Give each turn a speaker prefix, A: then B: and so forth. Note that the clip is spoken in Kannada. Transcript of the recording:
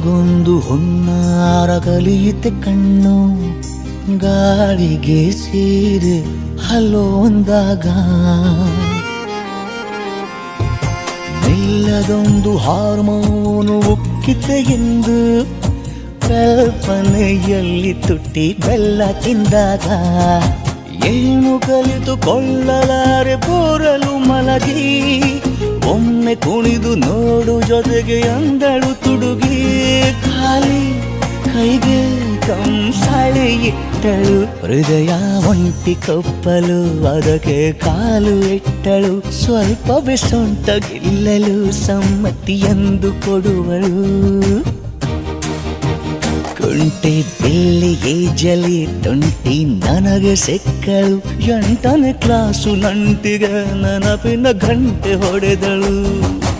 A: ಅವಗೊಂದು ಹೊನ್ನಾರ ಕಲಿಯುತ್ತೆ ಕಣ್ಣು ಗಾಳಿಗೆ ಸೇರಿ ಹಲೋ ಅಂದಾಗ ನಿಲ್ಲದೊಂದು ಹಾರ್ಮೋನು ಉಕ್ಕಿತೆ ಎಂದು ಕಲ್ಪನೆಯಲ್ಲಿ ತುಟ್ಟಿ ಬೆಲ್ಲ ತಿಂದಾಗ ಏನು ಕಲಿತುಕೊಳ್ಳಲಾರೆ ಬೋರಲು ಮಲಗಿ ಒಮ್ಮೆ ಕುಣಿದು ನೋಡು ಜೊತೆಗೆ ಅಂದಳು ತುಡುಗಿ ಖಾಲಿ ಕೈಗೆ ಕಂಸಾಳೆ ಇಟ್ಟಳು ಹೃದಯ ಒಂಟಿ ಕಪ್ಪಲು ಅದಕ್ಕೆ ಕಾಲು ಇಟ್ಟಳು ಸ್ವಲ್ಪವೇ ಸೊಂಟ ಗೆಲ್ಲಲು ಸಮ್ಮತಿ ಎಂದು ಕೊಡುವಳು ಕುಂಟೆ ಬೆಲ್ಲಿ ಏಜಲಿ ತುಂಟಿ ನನಗೆ ಸಿಕ್ಕಳು ಎಂಟನೇ ಕ್ಲಾಸು ನಂಟಿಗೆ ನೆನಪಿನ ಗಂಟೆ ಹೊಡೆದಳು